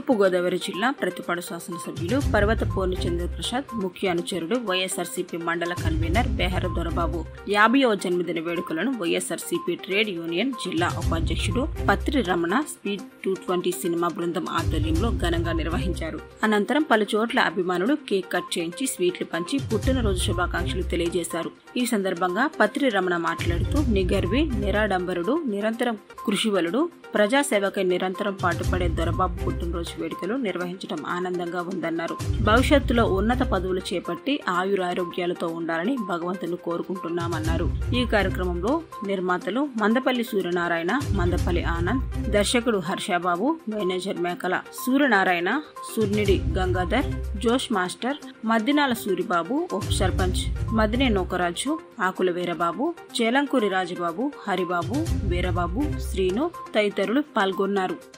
తూర్పుగోదావరి జిల్లా ప్రతిపాడు శాసనసభ్యులు పర్వత పూర్ణచంద్ర ప్రసాద్ ముఖ్య అనుచరుడు వైఎస్ఆర్సీపీ మండల కన్వీనర్ బెహర దొరబాబు యాభైవ జన్మదిన వేడుకలను వైఎస్ఆర్సీపీ ట్రేడ్ యూనియన్ జిల్లా ఉపాధ్యక్షుడు Patri Ramana speed two twenty cinema బృందం ఆధ్వర్యంలో ఘనంగా నిర్వహించారు అనంతరం పలు చోట్ల అభిమానులు కేక్ కట్ చేయించి స్వీట్లు పంచి పుట్టినరోజు శుభాకాంక్షలు తెలియజేశారు ఈ సందర్భంగా పత్రి రమణ మాట్లాడుతూ నిగర్వి నిరాడంబరుడు నిరంతరం కృషివలుడు ప్రజాసేవకై నిరంతరం పాటుపడే దొరబాబు పుట్టినరోజు వేడుకలు నిర్వహించడం ఆనందంగా ఉందన్నారు భవిష్యత్తులో ఉన్నత పదవులు చేపట్టి ఆయురారోగ్యాలతో ఉండాలని భగవంతుని కోరుకుంటున్నామన్నారు ఈ కార్యక్రమంలో నిర్మాతలు మందపల్లి సూర్యనారాయణ మందపల్లి ఆనంద్ దర్శకుడు హర్షబాబు మేనేజర్ మేకల సూర్యనారాయణ సూర్నిడి గంగాధర్ జోష్ మాస్టర్ మద్దినాల సూరిబాబు ఉప సర్పంచ్ మదినే నోకరాజు ఆకుల వీరబాబు చేలంకూరి రాజబాబు హరిబాబు వీరబాబు శ్రీను తదితరులు పాల్గొన్నారు